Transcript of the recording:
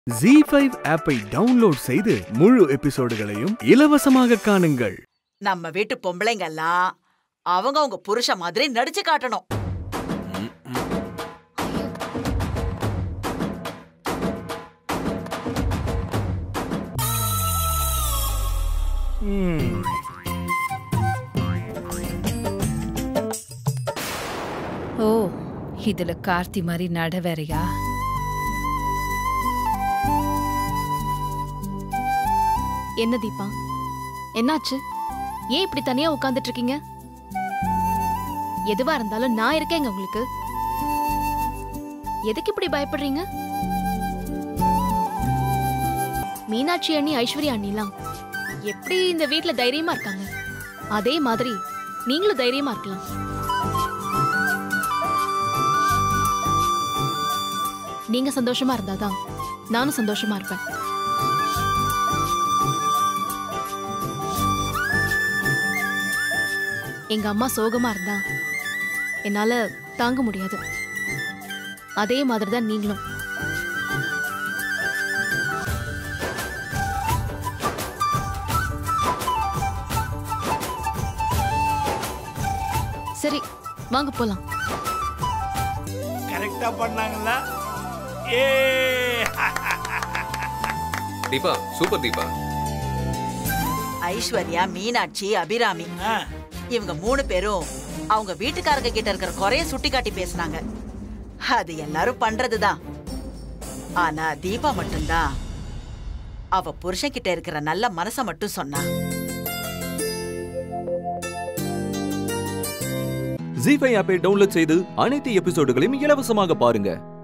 G five ஆப்பை download செய்து முழு எபிசோடுகளையும் இலவசமாக காணுங்கள் நம்ம வீட்டு பொம்பளைங்க எல்லாம் அவங்க அவங்க புருஷன் மாதிரி நடிச்சு காட்டணும் ம், ஓ இதுல கார்த்தி மாதிரி நட வேறையா என்ன தீபா என்னாச்சு ஏன் இப்படி தனியா உட்கார்ந்துட்டு இருக்கீங்க எதுவா இருந்தாலும் நான் இருக்கேங்க உங்களுக்கு எதுக்கு இப்படி பயப்படுறீங்க மீனாட்சி அண்ணி ஐஸ்வர்யா அண்ணிலாம் எப்படி இந்த வீட்ல தைரியமா இருக்காங்க அதே மாதிரி நீங்களும் தைரியமா இருக்கலாம் நீங்க சந்தோஷமா இருந்தாதான் நானும் சந்தோஷமா இருப்பேன் எங்க அம்மா சோகமா இருந்தா என்னால தாங்க முடியாது அதே மாதிரி தான் நீங்களும் சரி வாங்க போலாம் கரெக்டா பண்ணாங்களா ஏ தீபா சூப்பர் தீபா ஐஸ்வர்யா மீனாட்சி அபிராமி ஆ, இவங்க மூணு பேரும் அவங்க வீட்டுக்காரங்க கிட்ட இருக்கிற குறைய சுட்டி காட்டி பேசுனாங்க அது எல்லாரும் பண்றதுதான் ஆனா தீபா மட்டும்தான் அவ புருஷன் கிட்ட இருக்கிற நல்ல மனச மட்டும் சொன்னா ஜி ஃபைவ் ஆப்பை டவுன்லோட் செய்து அனைத்து எபிசோடுகளையும் இலவசமாக பாருங்க